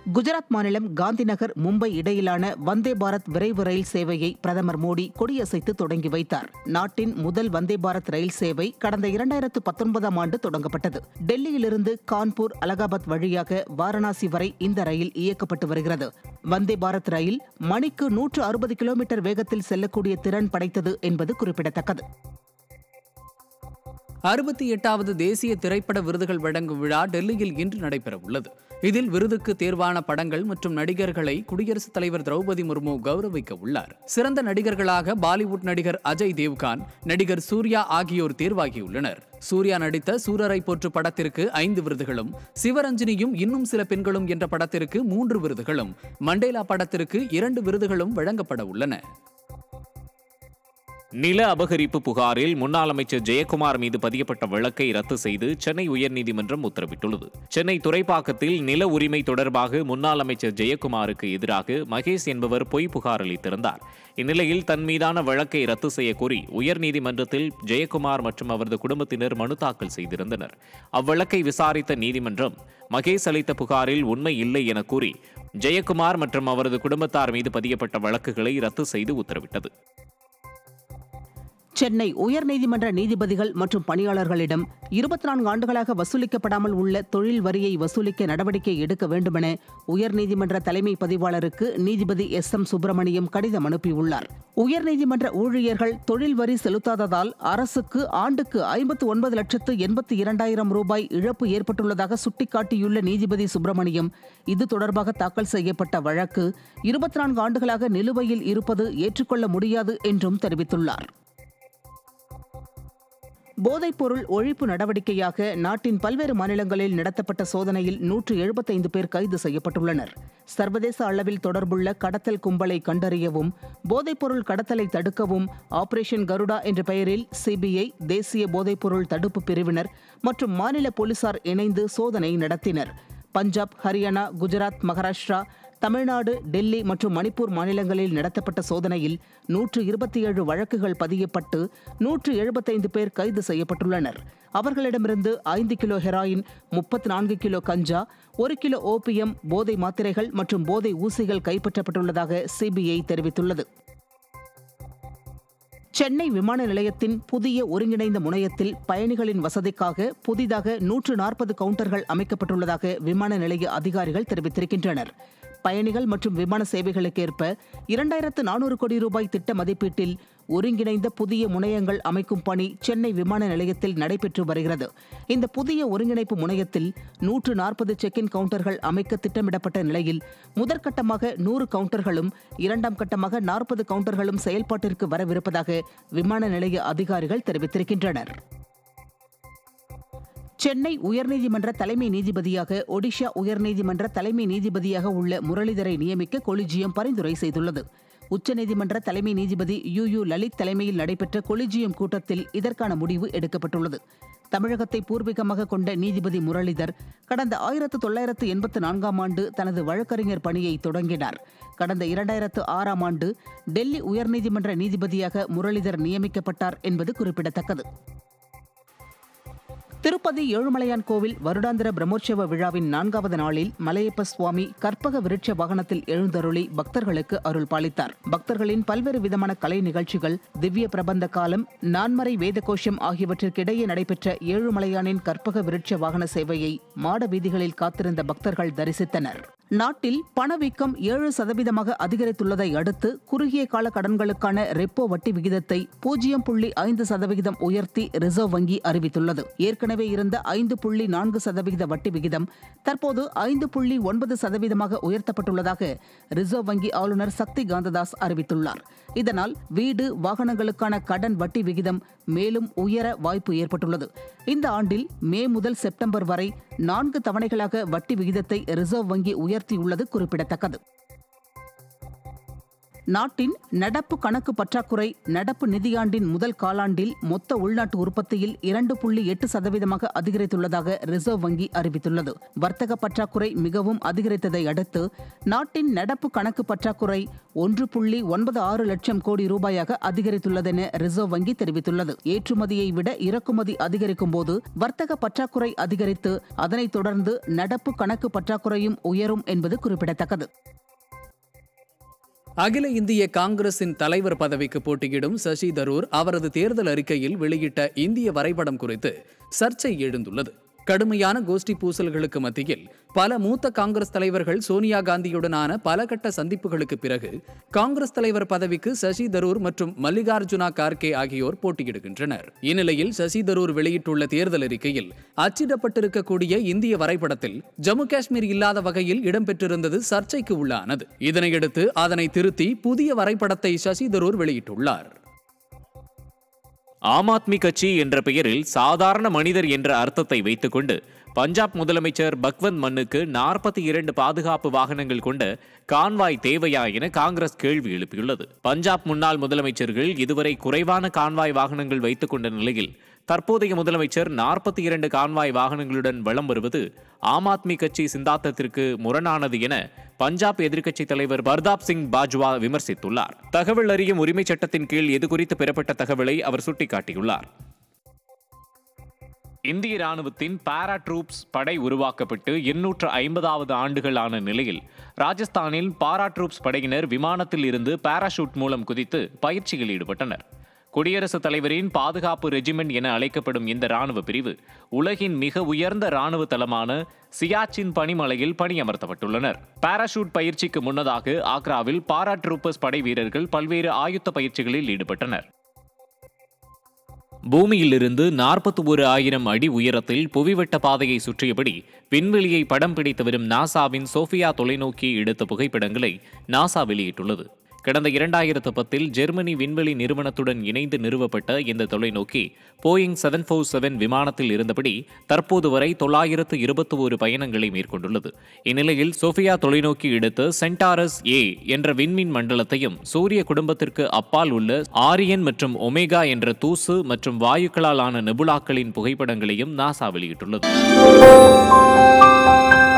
குஜராத் மாநிலம் காந்திநகர் மும்பை இடையிலான வந்தே பாரத் விரைவு ரயில் சேவையை பிரதமர் மோடி கொடியசைத்து தொடங்கி வைத்தார் நாட்டின் முதல் வந்தே பாரத் ரயில் சேவை கடந்த இரண்டாயிரத்து பத்தொன்பதாம் ஆண்டு தொடங்கப்பட்டது டெல்லியிலிருந்து கான்பூர் அலகாபாத் வழியாக வாரணாசி வரை இந்த ரயில் இயக்கப்பட்டு வருகிறது வந்தே பாரத் ரயில் மணிக்கு நூற்று அறுபது கிலோமீட்டர் வேகத்தில் செல்லக்கூடிய திறன் படைத்தது என்பது குறிப்பிடத்தக்கது அறுபத்தி எட்டாவது தேசிய திரைப்பட விருதுகள் வழங்கும் விழா டெல்லியில் இன்று நடைபெற உள்ளது இதில் விருதுக்கு தேர்வான படங்கள் மற்றும் நடிகர்களை குடியரசுத் தலைவர் திரௌபதி முர்மு கௌரவிக்க உள்ளார் சிறந்த நடிகர்களாக பாலிவுட் நடிகர் அஜய் தேவ்கான் நடிகர் சூர்யா ஆகியோர் தேர்வாகியுள்ளனர் சூர்யா நடித்த சூரரை போற்று படத்திற்கு ஐந்து விருதுகளும் சிவரஞ்சனியும் இன்னும் சில பெண்களும் என்ற படத்திற்கு மூன்று விருதுகளும் மண்டேலா படத்திற்கு இரண்டு விருதுகளும் வழங்கப்பட உள்ளன நில அபகரிப்பு புகாரில் முன்னாள் அமைச்சர் ஜெயக்குமார் மீது பதியப்பட்ட வழக்கை ரத்து செய்து சென்னை உயர்நீதிமன்றம் உத்தரவிட்டுள்ளது சென்னை துறைப்பாக்கத்தில் நில உரிமை தொடர்பாக முன்னாள் அமைச்சர் ஜெயக்குமாருக்கு எதிராக மகேஷ் என்பவர் பொய் புகார் அளித்திருந்தார் இந்நிலையில் தன் மீதான வழக்கை ரத்து செய்ய கோரி உயர்நீதிமன்றத்தில் ஜெயக்குமார் மற்றும் அவரது குடும்பத்தினர் மனு தாக்கல் செய்திருந்தனர் அவ்வழக்கை விசாரித்த நீதிமன்றம் மகேஷ் அளித்த புகாரில் உண்மை இல்லை என கூறி ஜெயக்குமார் மற்றும் அவரது குடும்பத்தார் மீது பதியப்பட்ட வழக்குகளை ரத்து செய்து உத்தரவிட்டது சென்னை உயர்நீதிமன்ற நீதிபதிகள் மற்றும் பணியாளர்களிடம் இருபத்தி நான்கு ஆண்டுகளாக வசூலிக்கப்படாமல் உள்ள தொழில் வரியை வசூலிக்க நடவடிக்கை எடுக்க வேண்டுமென உயர்நீதிமன்ற தலைமை பதிவாளருக்கு நீதிபதி எஸ் எம் சுப்பிரமணியம் கடிதம் அனுப்பியுள்ளார் உயர்நீதிமன்ற ஊழியர்கள் தொழில் வரி செலுத்தாததால் அரசுக்கு ஆண்டுக்கு ஐம்பத்து ஒன்பது லட்சத்து எண்பத்தி இரண்டாயிரம் ரூபாய் இழப்பு ஏற்பட்டுள்ளதாக சுட்டிக்காட்டியுள்ள நீதிபதி சுப்பிரமணியம் இது தொடர்பாக தாக்கல் செய்யப்பட்ட வழக்கு இருபத்தி நான்கு ஆண்டுகளாக நிலுவையில் இருப்பது ஏற்றுக்கொள்ள முடியாது என்றும் தெரிவித்துள்ளார் போதைப்பொருள் ஒழிப்பு நடவடிக்கையாக நாட்டின் பல்வேறு மாநிலங்களில் நடத்தப்பட்ட சோதனையில் நூற்று எழுபத்தைந்து பேர் கைது செய்யப்பட்டுள்ளனர் சர்வதேச அளவில் தொடர்புள்ள கடத்தல் கும்பலை கண்டறியவும் போதைப்பொருள் கடத்தலை தடுக்கவும் ஆபரேஷன் கருடா என்ற பெயரில் சிபிஐ தேசிய போதைப்பொருள் தடுப்பு பிரிவினர் மற்றும் மாநில போலீசார் இணைந்து சோதனை நடத்தினர் பஞ்சாப் ஹரியானா குஜராத் மகாராஷ்டிரா தமிழ்நாடு டெல்லி மற்றும் மணிப்பூர் மாநிலங்களில் நடத்தப்பட்ட சோதனையில் நூற்று இருபத்தி ஏழு வழக்குகள் பதியப்பட்டு நூற்று எழுபத்தைந்து பேர் கைது செய்யப்பட்டுள்ளனர் அவர்களிடமிருந்து ஐந்து கிலோ ஹெராயின் முப்பத்தி நான்கு கிலோ கஞ்சா ஒரு கிலோ ஓபியம் போதை மாத்திரைகள் மற்றும் போதை ஊசிகள் கைப்பற்றப்பட்டுள்ளதாக சிபிஐ தெரிவித்துள்ளது சென்னை விமான நிலையத்தின் புதிய ஒருங்கிணைந்த முனையத்தில் பயணிகளின் வசதிக்காக புதிதாக நூற்று நாற்பது கவுண்டர்கள் அமைக்கப்பட்டுள்ளதாக விமான நிலைய அதிகாரிகள் தெரிவித்திருக்கின்றனர் பயணிகள் மற்றும் விமான சேவைகளுக்கேற்ப இரண்டாயிரத்து நானூறு கோடி ரூபாய் திட்ட மதிப்பீட்டில் ஒருங்கிணைந்த புதிய முனையங்கள் அமைக்கும் பணி சென்னை விமான நிலையத்தில் நடைபெற்று வருகிறது இந்த புதிய ஒருங்கிணைப்பு முனையத்தில் நூற்று நாற்பது செக்-இன் கவுண்டர்கள் அமைக்க திட்டமிடப்பட்ட நிலையில் முதற்கட்டமாக நூறு கவுண்டர்களும் இரண்டாம் கட்டமாக நாற்பது கவுண்டர்களும் செயல்பாட்டிற்கு வரவிருப்பதாக விமான நிலைய அதிகாரிகள் தெரிவித்திருக்கின்றனர் சென்னை உயர்நீதிமன்ற தலைமை நீதிபதியாக ஒடிஷா உயர்நீதிமன்ற தலைமை நீதிபதியாக உள்ள முரளிதரை நியமிக்க கொலிஜியம் பரிந்துரை செய்துள்ளது உச்சநீதிமன்ற தலைமை நீதிபதி யு யு லலித் தலைமையில் நடைபெற்ற கொலிஜியம் கூட்டத்தில் இதற்கான முடிவு எடுக்கப்பட்டுள்ளது தமிழகத்தை பூர்வீகமாக கொண்ட நீதிபதி முரளிதர் கடந்த ஆயிரத்து தொள்ளாயிரத்து எண்பத்து நான்காம் ஆண்டு தனது வழக்கறிஞர் பணியை தொடங்கினார் கடந்த இரண்டாயிரத்து ஆறாம் ஆண்டு டெல்லி உயர்நீதிமன்ற நீதிபதியாக முரளிதர் நியமிக்கப்பட்டார் என்பது குறிப்பிடத்தக்கது திருப்பதி ஏழுமலையான் கோவில் வருடாந்திர பிரம்மோற்சவ விழாவின் நான்காவது நாளில் மலையப்ப சுவாமி கற்பக விருட்ச வாகனத்தில் எழுந்தருளி பக்தர்களுக்கு அருள் பாலித்தார் பக்தர்களின் பல்வேறு விதமான கலை நிகழ்ச்சிகள் திவ்ய பிரபந்த காலம் நான்மறை வேத கோஷம் ஆகியவற்றிற்கிடையே நடைபெற்ற ஏழுமலையானின் கற்பக விருட்ச வாகன சேவையை மாட வீதிகளில் காத்திருந்த பக்தர்கள் தரிசித்தனர் நாட்டில் பணவீக்கம் ஏழு சதவீதமாக அதிகரித்துள்ளதை அடுத்து குறுகிய கால கடன்களுக்கான ரெப்போ வட்டி விகிதத்தை பூஜ்ஜியம் புள்ளி ஐந்து சதவிகிதம் உயர்த்தி ரிசர்வ் வங்கி அறிவித்துள்ளது ஏற்கனவே இருந்த ஐந்து புள்ளி நான்கு சதவிகித வட்டி விகிதம் தற்போது ஐந்து புள்ளி ஒன்பது சதவீதமாக உயர்த்தப்பட்டுள்ளதாக ரிசர்வ் வங்கி ஆளுநர் சக்தி காந்ததாஸ் அறிவித்துள்ளார் இதனால் வீடு வாகனங்களுக்கான கடன் வட்டி விகிதம் மேலும் உயர வாய்ப்பு ஏற்பட்டுள்ளது இந்த ஆண்டில் மே முதல் செப்டம்பர் வரை நான்கு தவணைகளாக வட்டி விகிதத்தை ரிசர்வ் வங்கி உயர்த்தியுள்ளது குறிப்பிடத்தக்கது நாட்டின் நடப்பு கணக்கு பற்றாக்குறை நடப்பு நிதியாண்டின் முதல் காலாண்டில் மொத்த உள்நாட்டு உற்பத்தியில் இரண்டு புள்ளி எட்டு சதவீதமாக அதிகரித்துள்ளதாக ரிசர்வ் வங்கி அறிவித்துள்ளது வர்த்தக பற்றாக்குறை மிகவும் அதிகரித்ததை அடுத்து நாட்டின் நடப்பு கணக்கு பற்றாக்குறை ஒன்று புள்ளி ஒன்பது ஆறு லட்சம் கோடி ரூபாயாக அதிகரித்துள்ளதென ரிசர்வ் வங்கி தெரிவித்துள்ளது ஏற்றுமதியை விட இறக்குமதி அதிகரிக்கும் போது வர்த்தக பற்றாக்குறை அதிகரித்து அதனைத் தொடர்ந்து நடப்பு கணக்கு பற்றாக்குறையும் உயரும் என்பது குறிப்பிடத்தக்கது அகில இந்திய காங்கிரசின் தலைவர் பதவிக்கு போட்டியிடும் சசி தரூர் அவரது தேர்தல் அறிக்கையில் வெளியிட்ட இந்திய வரைபடம் குறித்து சர்ச்சை எழுந்துள்ளது கடுமையான கோஷ்டி பூசல்களுக்கு மத்தியில் பல மூத்த காங்கிரஸ் தலைவர்கள் சோனியா காந்தியுடனான பல கட்ட சந்திப்புகளுக்கு பிறகு காங்கிரஸ் தலைவர் பதவிக்கு சசி தரூர் மற்றும் மல்லிகார்ஜுனா கார்கே ஆகியோர் போட்டியிடுகின்றனர் இந்நிலையில் சசி தரூர் வெளியிட்டுள்ள தேர்தல் அறிக்கையில் அச்சிடப்பட்டிருக்கக்கூடிய இந்திய வரைபடத்தில் ஜம்மு காஷ்மீர் இல்லாத வகையில் இடம்பெற்றிருந்தது சர்ச்சைக்கு உள்ளானது இதனையடுத்து அதனை திருத்தி புதிய வரைபடத்தை சசி தரூர் வெளியிட்டுள்ளார் ஆம் ஆத்மி கட்சி என்ற பெயரில் சாதாரண மனிதர் என்ற அர்த்தத்தை வைத்துக்கொண்டு பஞ்சாப் முதலமைச்சர் பக்வந்த் மன்னுக்கு நாற்பத்தி இரண்டு பாதுகாப்பு வாகனங்கள் கொண்ட கான்வாய் தேவையா என காங்கிரஸ் கேள்வி எழுப்பியுள்ளது பஞ்சாப் முன்னாள் முதலமைச்சர்கள் இதுவரை குறைவான கான்வாய் வாகனங்கள் வைத்துக் கொண்ட நிலையில் தற்போதைய முதலமைச்சர் நாற்பத்தி இரண்டு கான்வாய் வாகனங்களுடன் வலம் வருவது ஆம் ஆத்மி கட்சி சிந்தாந்தத்திற்கு முரணானது என பஞ்சாப் எதிர்க்கட்சித் தலைவர் பர்தாப் சிங் பாஜ்வா விமர்சித்துள்ளார் தகவல் அறியும் உரிமைச் சட்டத்தின் கீழ் இது குறித்து பெறப்பட்ட தகவலை அவர் சுட்டிக்காட்டியுள்ளார் இந்திய ராணுவத்தின் பாரா ட்ரூப்ஸ் படை உருவாக்கப்பட்டு எண்ணூற்று ஐம்பதாவது ஆண்டுகள் ஆன நிலையில் ராஜஸ்தானில் பாரா ட்ரூப்ஸ் படையினர் விமானத்தில் இருந்து பாராஷூட் மூலம் குதித்து பயிற்சியில் ஈடுபட்டனர் குடியரசுத் தலைவரின் பாதுகாப்பு ரெஜிமெண்ட் என அழைக்கப்படும் இந்த ராணுவ பிரிவு உலகின் மிக உயர்ந்த ராணுவ தளமான சியாச்சின் பனிமலையில் பணியமர்த்தப்பட்டுள்ளனர் பாராஷூட் பயிற்சிக்கு முன்னதாக ஆக்ராவில் பாரா ட்ரூப்பர்ஸ் படை வீரர்கள் பல்வேறு ஆயுத்த பயிற்சிகளில் ஈடுபட்டனர் பூமியிலிருந்து நாற்பத்தி ஒரு ஆயிரம் அடி உயரத்தில் புவிவட்ட பாதையை சுற்றியபடி விண்வெளியை படம் பிடித்து வரும் நாசாவின் சோஃபியா தொலைநோக்கி எடுத்த புகைப்படங்களை நாசா வெளியிட்டுள்ளது கடந்த இரண்டாயிரத்து பத்தில் ஜெர்மனி விண்வெளி நிறுவனத்துடன் இணைந்து நிறுவப்பட்ட இந்த தொலைநோக்கி போயிங் செவன் ஃபோர் செவன் விமானத்தில் இருந்தபடி தற்போது வரை தொள்ளாயிரத்து இருபத்தி ஒரு பயணங்களை மேற்கொண்டுள்ளது இந்நிலையில் சோஃபியா தொலைநோக்கி எடுத்த சென்டாரஸ் ஏ என்ற விண்மீன் மண்டலத்தையும் சூரிய குடும்பத்திற்கு அப்பால் உள்ள ஆரியன் மற்றும் ஒமேகா என்ற தூசு மற்றும் வாயுக்களால் ஆன நெபுலாக்களின் புகைப்படங்களையும் நாசா வெளியிட்டுள்ளது